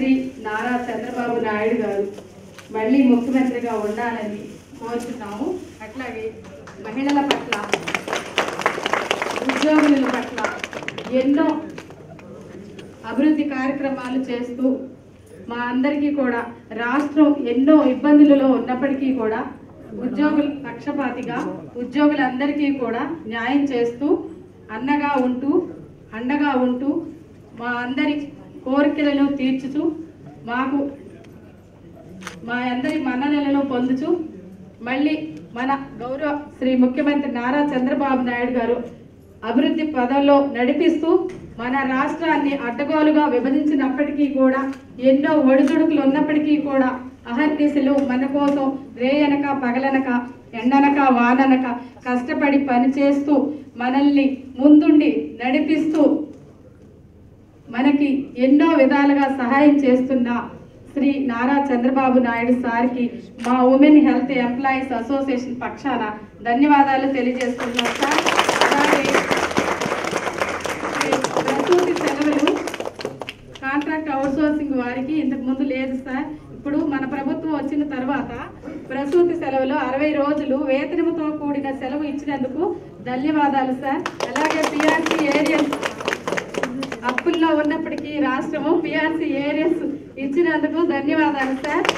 శ్రీ నారా చంద్రబాబు నాయుడు గారు మళ్ళీ ముఖ్యమంత్రిగా ఉండాలని కోరుతున్నాము అట్లాగే మహిళల పట్ల ఉద్యోగుల పట్ల ఎన్నో అభివృద్ధి కార్యక్రమాలు చేస్తూ మా అందరికీ కూడా రాష్ట్రం ఎన్నో ఇబ్బందులలో ఉన్నప్పటికీ కూడా ఉద్యోగుల పక్షపాతిగా ఉద్యోగులందరికీ కూడా న్యాయం చేస్తూ అన్నగా ఉంటూ అండగా ఉంటూ మా అందరి కోరికలను తీర్చుతూ మాకు మా అందరి మన్ననలను పొందుతూ మళ్ళీ మన గౌరవ శ్రీ ముఖ్యమంత్రి నారా చంద్రబాబు నాయుడు గారు అభివృద్ధి పదంలో నడిపిస్తూ మన రాష్ట్రాన్ని అడ్డగోలుగా విభజించినప్పటికీ కూడా ఎన్నో ఒడిదుడుకులు ఉన్నప్పటికీ కూడా అహర్నిశలు మన కోసం రేయనక పగలనక ఎండనక వాననక కష్టపడి పనిచేస్తూ మనల్ని ముందుండి నడిపిస్తూ మనకి ఎన్నో విధాలుగా సహాయం చేస్తున్న శ్రీ నారా చంద్రబాబు నాయుడు సార్కి మా ఉమెన్ హెల్త్ ఎంప్లాయీస్ అసోసియేషన్ పక్షాన ధన్యవాదాలు తెలియజేస్తున్నాం సార్ అలాగే ప్రసూతి సెలవులు కాంట్రాక్ట్ అవుట్సోర్సింగ్ వారికి ఇంతకు ముందు లేదు సార్ ఇప్పుడు మన ప్రభుత్వం వచ్చిన తర్వాత ప్రసూతి సెలవులు అరవై రోజులు వేతనంతో కూడిన సెలవు ఇచ్చినందుకు ధన్యవాదాలు సార్ అలాగే పిఆర్సీ ఏరియల్ అప్పుల్లో ఉన్నప్పటికీ రాష్ట్రము పిఆర్సీ ఏరియస్ ఇచ్చినందుకు ధన్యవాదాలు సార్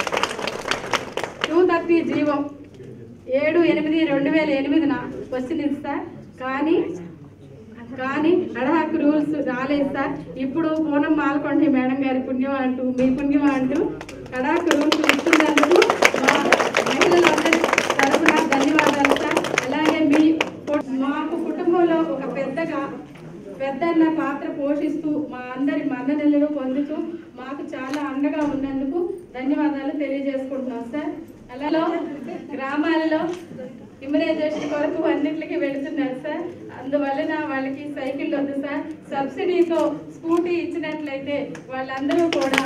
టూ థర్టీ జీవో ఏడు ఎనిమిది రెండు వేల ఎనిమిదిన వచ్చింది సార్ కానీ కానీ అడహాక్ రూల్స్ రాలేదు సార్ ఇప్పుడు పూనం మాల్కొండ మేడం గారి పుణ్యం అంటూ మీ పుణ్యం అంటూ కడాక్ రూల్స్ ఇస్తున్నందుకు మా మహిళలందరి తరఫున ధన్యవాదాలు సార్ అలాగే మీ మాకు కుటుంబంలో ఒక పెద్దగా పెద్దన్న పాత్ర పోషిస్తూ మా అందరి మన్ననలను పొందుతూ మాకు చాలా అండగా ఉన్నందుకు ధన్యవాదాలు తెలియజేసుకుంటున్నాం సార్ అలాలో గ్రామాలలో ఇమ్యునైజేషన్ కొరకు అన్నింటికి వెళుతున్నారు సార్ అందువలన వాళ్ళకి సైకిల్ వద్దు సార్ సబ్సిడీతో స్కూటీ ఇచ్చినట్లయితే వాళ్ళందరూ కూడా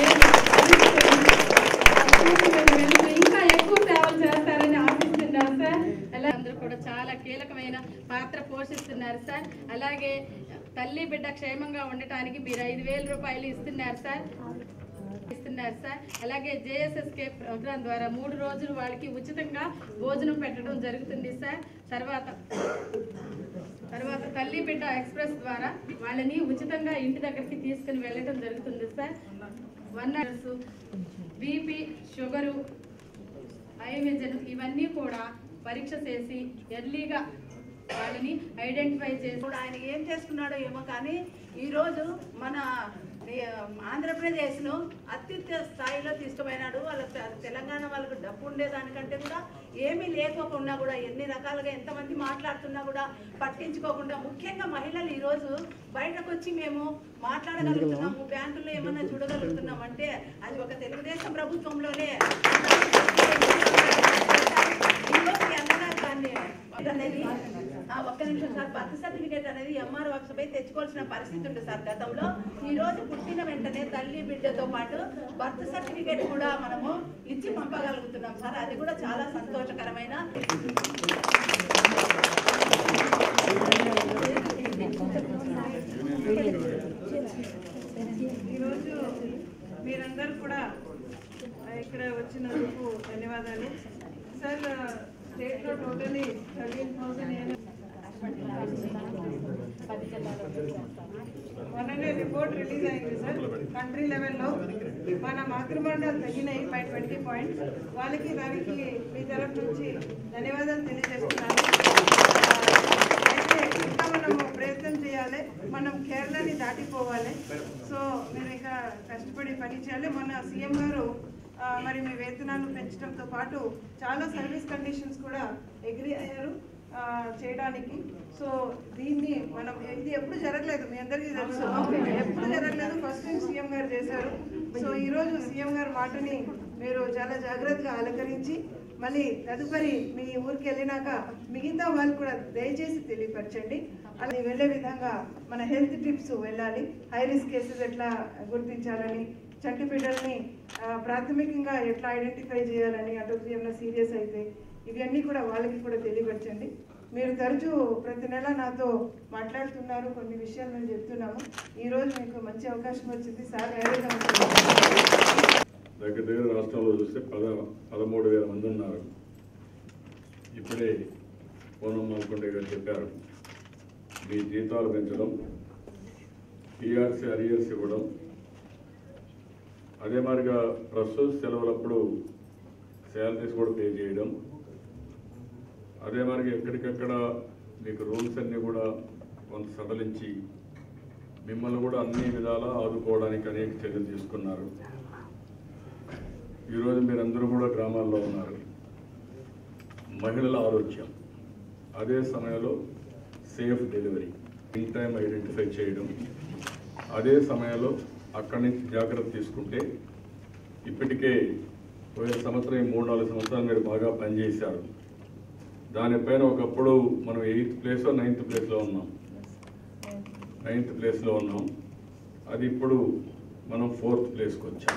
స్కూటీ మీద వెళ్తూ ఇంకా ఎక్కువ సేవలు చేస్తారని ఆశిస్తున్నాం సార్ అలా అందరూ కూడా చాలా కీలకమైన పాత్ర పోషిస్తున్నారు సార్ అలాగే తల్లి బిడ్డ క్షేమంగా ఉండటానికి మీరు ఐదు వేల రూపాయలు ఇస్తున్నారు సార్ ఇస్తున్నారు సార్ అలాగే జేఎస్ఎస్కే ప్రోగ్రాం ద్వారా మూడు రోజులు వాళ్ళకి ఉచితంగా భోజనం పెట్టడం జరుగుతుంది సార్ తర్వాత తర్వాత తల్లి బిడ్డ ఎక్స్ప్రెస్ ద్వారా వాళ్ళని ఉచితంగా ఇంటి దగ్గరికి తీసుకుని వెళ్ళడం జరుగుతుంది sir one hours BP sugar eye vision ఇవన్నీ కూడా పరీక్ష చేసి ఎర్లీగా వాళ్ళని ఐడెంటిఫై చేసి ఇప్పుడు ఆయన ఏం చేసుకున్నాడో ఏమో కానీ ఈరోజు మన ఏ, ఆంధ్రప్రదేశ్ను అత్యుత్త స్థాయిలో తీసుకుపోయినాడు వాళ్ళ తె- తెలంగాణ వాళ్ళకు డబ్బు ఉండేదానికంటే కూడా ఏమీ లేకోకుండా కూడా ఎన్ని రకాలుగా ఎంతమంది మాట్లాడుతున్నా కూడా పట్టించుకోకుండా ముఖ్యంగా మహిళలు ఈరోజు బయటకు వచ్చి మేము మాట్లాడగలుగుతున్నాము బ్యాంకుల్లో ఏమన్నా చూడగలుగుతున్నాం అంటే అది ఒక తెలుగుదేశం ప్రభుత్వంలోనే ఈరోజు మీ అందరూ దాన్ని అనేది ఆ ఒక్క నిమిషం సార్ బర్త్ సర్టిఫికేట్ అనేది ఎంఆర్ ఆఫీస్ పై తెచ్చుకోవాల్సిన పరిస్థితి ఉంది సార్ గతంలో ఈ రోజు పుట్టిన వెంటనే తల్లి బిడ్డతో పాటు బర్త్ సర్టిఫికేట్ కూడా మనము ఇచ్చి పంపగలుగుతున్నాం సార్ అది కూడా చాలా సంతోషకరమైన ఈరోజు మీరందరూ కూడా ఆ, ఇక్కడ వచ్చినందుకు ధన్యవాదాలు సార్ స్టేట్లో టోటలీ థర్టీన్ థౌసండ్ మొన్ననే రిపోర్ట్ రిలీజ్ అయింది సార్ కంట్రీ లెవెల్లో మన మాతృమండలు తగ్గినాయి బై ట్వంటీ పాయింట్స్ వాళ్ళకి దానికి మీ తరఫు నుంచి ధన్యవాదాలు తెలియజేస్తున్నాను అయితే ఇంకా మనము ప్రయత్నం చేయాలి మనం కేరళని దాటిపోవాలి సో మీరు ఇంకా కష్టపడి పని చేయాలి మొన్న సీఎం గారు ఆ, మరి మీ వేతనాలు పెంచడంతో పాటు చాలా సర్వీస్ కండిషన్స్ కూడా అగ్రి అయ్యారు ఆ, చేయడానికి సో దీన్ని మనం ఇది ఎప్పుడు జరగలేదు మీ అందరికీ తెలుసు ఎప్పుడు జరగలేదు ఫస్ట్ టైం సీఎం గారు చేశారు సో ఈరోజు సీఎం గారి మాటని మీరు చాలా జాగ్రత్తగా ఆలకరించి మళ్ళీ తదుపరి మీ ఊరికి వెళ్ళినాక మిగతా వాళ్ళు కూడా దయచేసి తెలియపరచండి అది వెళ్ళే విధంగా మన హెల్త్ టిప్స్ వెళ్ళాలి హై రిస్క్ కేసెస్ ఎట్లా గుర్తించాలని చంటి బిడ్డల్ని ఆ, ప్రాథమికంగా ఎట్లా ఐడెంటిఫై చేయాలని అటు ఏమైనా సీరియస్ అయితే ఇవన్నీ కూడా వాళ్ళకి కూడా తెలియపరచండి మీరు తరచూ ప్రతి నెల నాతో మాట్లాడుతున్నారు కొన్ని విషయాలు మేము చెప్తున్నాము ఈరోజు మీకు మంచి అవకాశం వచ్చింది సార్ ధైర్యంగా ఉంటున్నారు. దగ్గర దగ్గర రాష్ట్రంలో చూస్తే పద పదమూడు వేల మంది ఉన్నారు ఇప్పుడే పూనం మాల్కొండే గారు చెప్పారు మీ జీతాలు పెంచడం టీఆర్సీ అరియర్స్ ఇవ్వడం అదే మాదిరిగా ప్రస్తుత సెలవులప్పుడు శాలరీస్ కూడా పే చేయడం అదే మాదిరిగా ఎక్కడికక్కడ మీకు రూల్స్ అన్నీ కూడా కొంత సడలించి మిమ్మల్ని కూడా అన్ని విధాలా ఆదుకోవడానికి అనేక చర్యలు తీసుకున్నారు ఈరోజు మీరందరూ కూడా గ్రామాల్లో ఉన్నారు మహిళల ఆరోగ్యం అదే సమయంలో safe delivery in time identify చేయడం అదే సమయంలో అక్కడి నుంచి జాగ్రత్త తీసుకుంటే ఇప్పటికే పోయిన సంవత్సరం ఈ మూడు నాలుగు సంవత్సరాలు మీరు బాగా పనిచేశారు దానిపైన ఒకప్పుడు మనం ఎయిత్ ప్లేస్లో నైన్త్ ప్లేస్లో ఉన్నాం నైన్త్ ప్లేస్లో ఉన్నాం అది ఇప్పుడు మనం ఫోర్త్ ప్లేస్కి వచ్చాం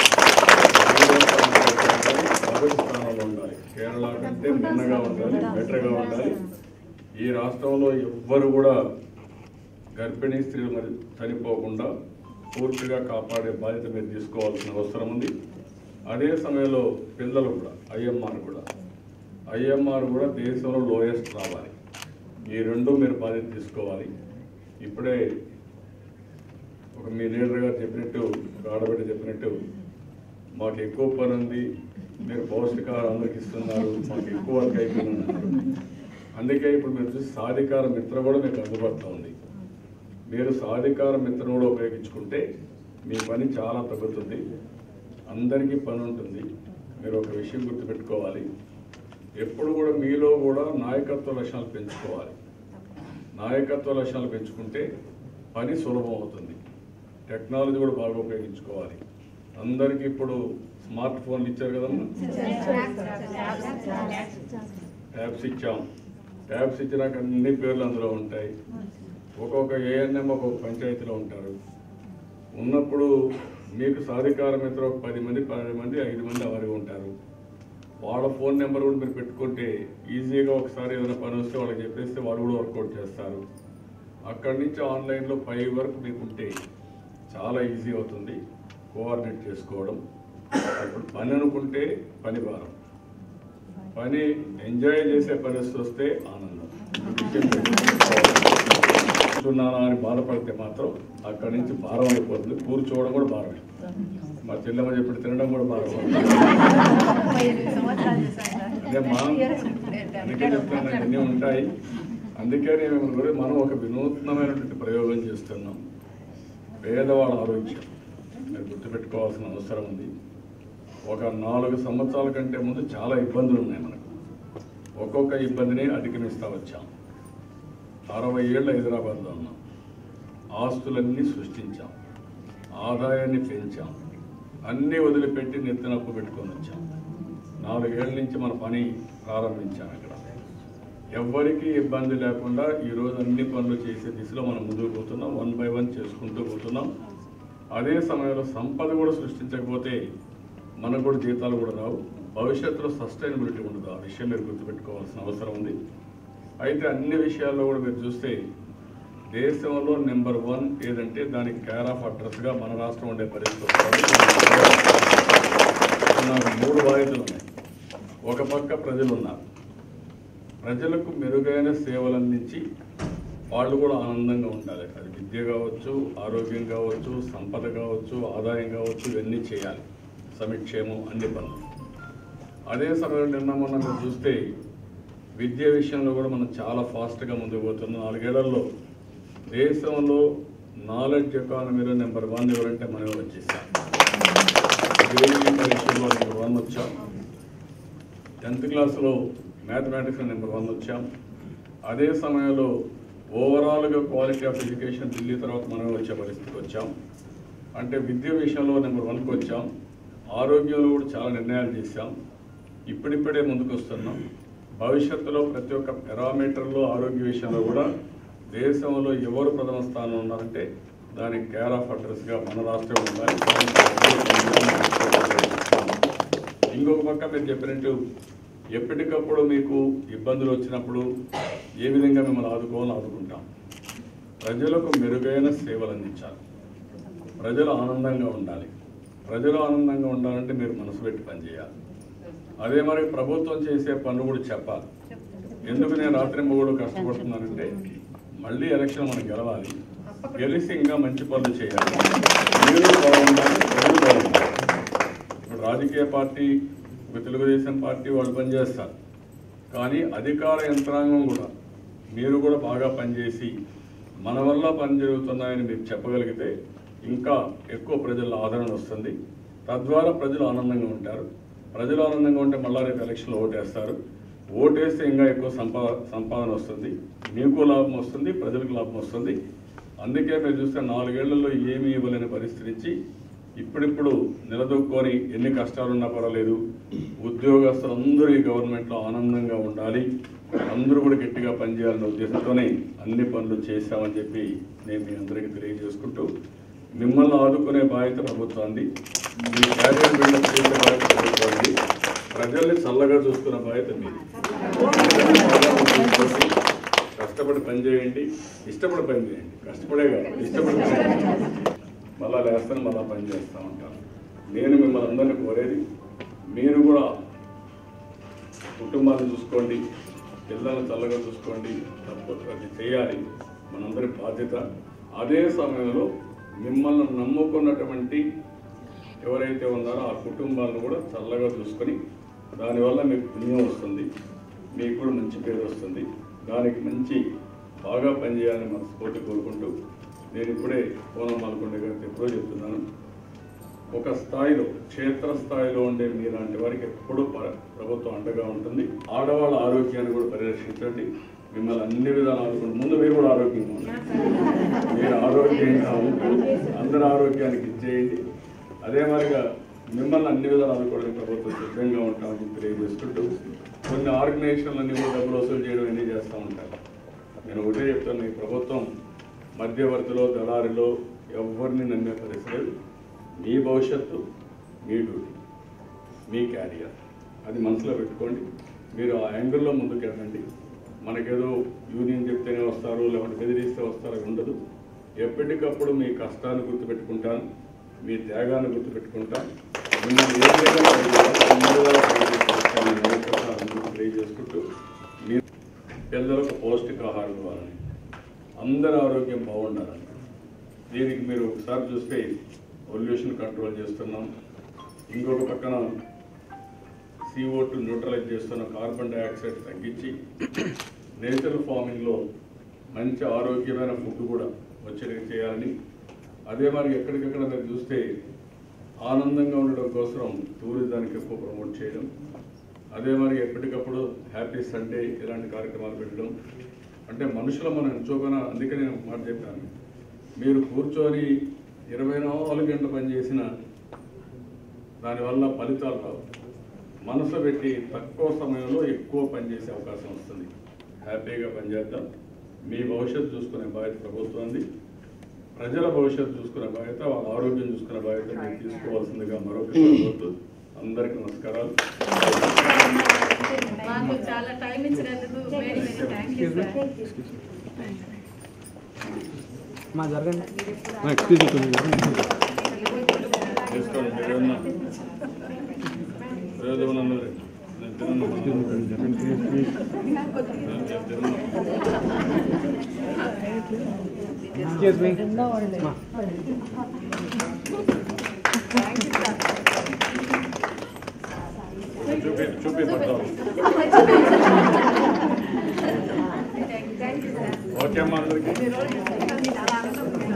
మొదటి స్థానంలో ఉండాలి కేరళ కంటే మిన్నగా ఉండాలి బెటర్గా ఉండాలి ఈ రాష్ట్రంలో ఎవ్వరు కూడా గర్భిణీ స్త్రీలు మరి చనిపోకుండా పూర్తిగా కాపాడే బాధ్యత మీరు తీసుకోవాల్సిన అవసరం ఉంది అదే సమయంలో పిల్లలు కూడా ఐఎంఆర్ కూడా ఐఎంఆర్ కూడా దేశంలో లోయెస్ట్ రావాలి ఈ రెండు మీరు బాధ్యత తీసుకోవాలి ఇప్పుడే ఒక మీ లీడర్ గారు చెప్పినట్టు ఒక ఆడబిడ్డ చెప్పినట్టు మాకు ఎక్కువ పని ఉంది మీరు పౌష్టికాహారం అందరికి ఇస్తున్నారు మాకు ఎక్కువ వర్క్ అయిపోయింది అన్నారు అందుకే ఇప్పుడు మీరు చూసి సాధికార మిత్ర కూడా మీకు అందుబాటులో ఉంది మీరు సాధికార మిత్రను కూడా ఉపయోగించుకుంటే మీ పని చాలా తగ్గుతుంది అందరికీ పని ఉంటుంది మీరు ఒక విషయం గుర్తుపెట్టుకోవాలి ఎప్పుడు కూడా మీలో కూడా నాయకత్వ లక్షణాలు పెంచుకోవాలి నాయకత్వ లక్షణాలు పెంచుకుంటే పని సులభం అవుతుంది టెక్నాలజీ కూడా బాగా ఉపయోగించుకోవాలి అందరికీ ఇప్పుడు స్మార్ట్ ఫోన్లు ఇచ్చారు కదమ్మా ట్యాబ్స్ ఇచ్చాం ట్యాబ్స్ ఇచ్చినాక అన్ని పేర్లు అందులో ఉంటాయి ఒక్కొక్క ఏఎన్ఎం ఒక్కొక్క పంచాయతీలో ఉంటారు ఉన్నప్పుడు మీకు సాధికార మిత్ర ఒక పది మంది పన్నెండు మంది ఐదు మంది అవరికి ఉంటారు వాళ్ళ ఫోన్ నెంబర్ కూడా మీరు పెట్టుకుంటే ఈజీగా ఒకసారి ఏదైనా పని వస్తే వాళ్ళకి చెప్పేస్తే వాళ్ళు కూడా వర్కౌట్ చేస్తారు అక్కడి నుంచి ఆన్లైన్లో పై వరకు మీకు ఉంటే చాలా ఈజీ అవుతుంది కోఆర్డినేట్ చేసుకోవడం ఇప్పుడు పని అనుకుంటే పని భారం పని ఎంజాయ్ చేసే పరిస్థితి వస్తే ఆనందం కూర్చున్నానా అని బాధపడితే మాత్రం అక్కడి నుంచి భారం అయిపోతుంది కూర్చోవడం కూడా భారమే మా చెల్లెమ్మ చెప్పి తినడం కూడా భారం అదే మా అందుకే చెప్తాను అన్నీ ఉంటాయి అందుకే నేను కూడా మనం ఒక వినూత్నమైనటువంటి ప్రయోగం చేస్తున్నాం పేదవాళ్ళ ఆరోగ్యం మీరు గుర్తుపెట్టుకోవాల్సిన అవసరం ఉంది ఒక నాలుగు సంవత్సరాల కంటే ముందు చాలా ఇబ్బందులు ఉన్నాయి మనకు ఒక్కొక్క ఇబ్బందిని అధిగమిస్తూ వచ్చాం అరవై ఏళ్ళు హైదరాబాద్లో ఉన్నాం ఆస్తులన్నీ సృష్టించాం ఆదాయాన్ని పెంచాం అన్నీ వదిలిపెట్టి నెత్తినప్పు పెట్టుకొని వచ్చాం నాలుగేళ్ల నుంచి మన పని ప్రారంభించాం ఇక్కడ ఎవ్వరికీ ఇబ్బంది లేకుండా ఈరోజు అన్ని పనులు చేసే దిశలో మనం ముందుకు పోతున్నాం వన్ బై వన్ చేసుకుంటూ పోతున్నాం అదే సమయంలో సంపద కూడా సృష్టించకపోతే మనకు కూడా జీతాలు కూడా రావు భవిష్యత్తులో సస్టైనబిలిటీ ఉండదు ఆ విషయం మీరు గుర్తుపెట్టుకోవాల్సిన అవసరం ఉంది అయితే అన్ని విషయాల్లో కూడా మీరు చూస్తే దేశంలో నెంబర్ వన్ ఏదంటే దానికి కేర్ ఆఫ్ అడ్రస్గా మన రాష్ట్రం ఉండే పరిస్థితి వస్తుంది. నాకు మూడు బాధ్యతలు ఉన్నాయి ఒక పక్క ప్రజలు ఉన్నారు ప్రజలకు మెరుగైన సేవలు అందించి వాళ్ళు కూడా ఆనందంగా ఉండాలి అది విద్య కావచ్చు ఆరోగ్యం కావచ్చు సంపద కావచ్చు ఆదాయం కావచ్చు ఇవన్నీ చేయాలి సమిక్షేమం అన్ని పనులు అదే సమయంలో నిన్న మొన్న మీరు చూస్తే విద్య విషయంలో కూడా మనం చాలా ఫాస్ట్గా ముందుకు పోతున్నాం నాలుగేళ్లలో దేశంలో నాలెడ్జ్ ఎకానమీలో నెంబర్ వన్ ఎవరంటే మనమే వచ్చేసాం గ్రేడింగ్ పరీక్షల్లో నెంబర్ వన్ వచ్చాం టెన్త్ క్లాస్లో మ్యాథమెటిక్స్లో నెంబర్ వన్ వచ్చాం అదే సమయంలో ఓవరాల్గా క్వాలిటీ ఆఫ్ ఎడ్యుకేషన్ ఢిల్లీ తర్వాత మనమే వచ్చే పరిస్థితికి వచ్చాం అంటే విద్య విషయంలో నెంబర్ వన్కి వచ్చాం ఆరోగ్యంలో కూడా చాలా నిర్ణయాలు చేశాం ఇప్పుడిప్పుడే ముందుకు వస్తున్నాం భవిష్యత్తులో ప్రతి ఒక్క పారామీటర్లో ఆరోగ్య విషయంలో కూడా దేశంలో ఎవరు ప్రథమ స్థానంలో ఉన్నారంటే దానికి కేర్ ఆఫ్ అడ్రస్గా మన రాష్ట్రం ఉండాలి ఇంకొక పక్క మీరు చెప్పినట్టు ఎప్పటికప్పుడు మీకు ఇబ్బందులు వచ్చినప్పుడు ఏ విధంగా మిమ్మల్ని ఆదుకోవాలని ఆదుకుంటాం ప్రజలకు మెరుగైన సేవలు అందించాలి ప్రజలు ఆనందంగా ఉండాలి ప్రజలు ఆనందంగా ఉండాలంటే మీరు మనసు పెట్టి పనిచేయాలి అదే మరి ప్రభుత్వం చేసే పనులు కూడా చెప్పాలి ఎందుకు నేను రాత్రి మూడు కష్టపడుతున్నానంటే మళ్ళీ ఎలక్షన్ మనం గెలవాలి గెలిచి ఇంకా మంచి పనులు చేయాలి మీరు బాగుండాలి ప్రజలు బాగుండాలి ఇప్పుడు రాజకీయ పార్టీ ఒక తెలుగుదేశం పార్టీ వాళ్ళు పనిచేస్తారు కానీ అధికార యంత్రాంగం కూడా మీరు కూడా బాగా పనిచేసి మన వల్ల పని జరుగుతున్నాయని మీరు చెప్పగలిగితే ఇంకా ఎక్కువ ప్రజల ఆదరణ వస్తుంది తద్వారా ప్రజలు ఆనందంగా ఉంటారు ప్రజలు ఆనందంగా ఉంటే మళ్ళా రేపు ఎలక్షన్లో ఓటేస్తారు ఓటేస్తే ఇంకా ఎక్కువ సంపా సంపాదన వస్తుంది మీకు లాభం వస్తుంది ప్రజలకు లాభం వస్తుంది అందుకే మీరు చూస్తే నాలుగేళ్లలో ఏమీ ఇవ్వలేని పరిస్థితి నుంచి ఇప్పుడిప్పుడు నిలదొక్కొని ఎన్ని కష్టాలున్నా పర్వాలేదు ఉద్యోగస్తులు అందరూ ఈ గవర్నమెంట్లో ఆనందంగా ఉండాలి అందరూ కూడా గట్టిగా పనిచేయాలనే ఉద్దేశంతోనే అన్ని పనులు చేశామని చెప్పి నేను మీ అందరికీ తెలియజేసుకుంటూ మిమ్మల్ని ఆదుకునే బాధ్యత ప్రభుత్వాన్ని మీ క్యారియర్ బిల్డప్ చేసే బాధ్యత ప్రభుత్వాన్ని ప్రజల్ని చల్లగా చూసుకునే బాధ్యత మీది కష్టపడి పని చేయండి ఇష్టపడి పని చేయండి కష్టపడే కాదు ఇష్టపడి పని చేయండి మళ్ళా లేస్తాను మళ్ళా పని చేస్తా ఉంటాను నేను మిమ్మల్ని అందరినీ కోరేది మీరు కూడా కుటుంబాన్ని చూసుకోండి పిల్లల్ని చల్లగా చూసుకోండి తప్పదు అది చేయాలి మనందరి బాధ్యత అదే సమయంలో మిమ్మల్ని నమ్ముకున్నటువంటి ఎవరైతే ఉన్నారో ఆ కుటుంబాలను కూడా చల్లగా చూసుకొని దానివల్ల మీకు పుణ్యం వస్తుంది మీకు కూడా మంచి పేరు వస్తుంది దానికి మంచి బాగా పనిచేయాలని మనస్ఫూర్తి కోరుకుంటూ నేను ఇప్పుడే పూనం మాల్కొండ గారికి ఎప్పుడో చెప్తున్నాను ఒక స్థాయిలో క్షేత్ర స్థాయిలో ఉండే మీలాంటి వారికి ఎప్పుడూ ప- ప్రభుత్వం అండగా ఉంటుంది ఆడవాళ్ళ ఆరోగ్యాన్ని కూడా పరిరక్షించండి మిమ్మల్ని అన్ని విధాలు ఆదుకుంటూ ముందు మీరు కూడా ఆరోగ్యంగా ఉండండి మీరు ఆరోగ్యంగా ఉంటూ అందరి ఆరోగ్యానికి ఇచ్చేయండి అదే మరిగా మిమ్మల్ని అన్ని విధాలు ఆదుకోవడానికి ప్రభుత్వం సిద్ధంగా ఉంటామని చెప్పి తెలియజేసుకుంటూ కొన్ని ఆర్గనైజేషన్లన్నీ కూడా డబ్బులు వసూలు చేయడం అన్నీ చేస్తూ ఉంటారు నేను ఒకటే చెప్తాను ఈ ప్రభుత్వం మధ్యవర్తిలో దళారిలో ఎవరిని నమ్మే పరిస్థితి లేదు మీ భవిష్యత్తు మీ డ్యూటీ మీ క్యారియర్ అది మనసులో పెట్టుకోండి మీరు ఆ యాంగిల్లో ముందుకు వెళ్ళండి మనకేదో యూనియన్ చెప్తేనే వస్తారు లేకుంటే బెదిరిస్తే వస్తారు అది ఉండదు ఎప్పటికప్పుడు మీ కష్టాన్ని గుర్తుపెట్టుకుంటాను మీ త్యాగాన్ని గుర్తుపెట్టుకుంటాను మిమ్మల్ని ఏ విధంగా పనిచేయాలో అన్ని విధాలా పనిచేసే వస్తానని మరొకసారి అందరికీ తెలియజేసుకుంటూ మీ పిల్లలకు పౌష్టికాహారం ఇవ్వాలని అందరి ఆరోగ్యం బాగుండాలని దీనికి మీరు ఒకసారి చూస్తే పొల్యూషన్ కంట్రోల్ చేస్తున్నాం ఇంకొక పక్కన CO2 టూ న్యూట్రలైజ్ చేస్తున్న కార్బన్ డైఆక్సైడ్ తగ్గించి నేచురల్ ఫార్మింగ్లో మంచి ఆరోగ్యమైన ఫుడ్ కూడా వచ్చేది చేయాలని అదే మరి ఎక్కడికెక్కడ మీరు చూస్తే ఆనందంగా ఉండడం కోసం టూరిజానికి ఎక్కువ ప్రమోట్ చేయడం అదే మరి ఎప్పటికప్పుడు హ్యాపీ సండే ఇలాంటి కార్యక్రమాలు పెట్టడం అంటే మనుషులు మనం ఎంచోగా అందుకే నేను ఒక మాట చెప్పాను మీరు కూర్చొని ఇరవై నాలుగు గంటలు పనిచేసిన దానివల్ల ఫలితాలు రావు మనసు పెట్టి తక్కువ సమయంలో ఎక్కువ పనిచేసే అవకాశం వస్తుంది హ్యాపీగా పనిచేద్దాం మీ భవిష్యత్తు చూసుకునే బాధ్యత ప్రభుత్వాన్ని ప్రజల భవిష్యత్తు చూసుకునే బాధ్యత వాళ్ళ ఆరోగ్యం చూసుకునే బాధ్యత మీరు తీసుకోవాల్సిందిగా మరొకసారి కోరుతూ అందరికీ నమస్కారాలు మాకు చాలా టైం ఇచ్చినందుకు very very thank you sir మా జరగండి ఎక్స్క్యూజ్ కొంచెం జరగండి చేసుకోండి మీరు ఏమన్నా ప్రయోజనం ఉన్నది నేను తినను. నేను తినను. ఎక్స్క్యూజ్ మీ చూపి చూపి పడతాం ఓకే అమ్మా అందరికీ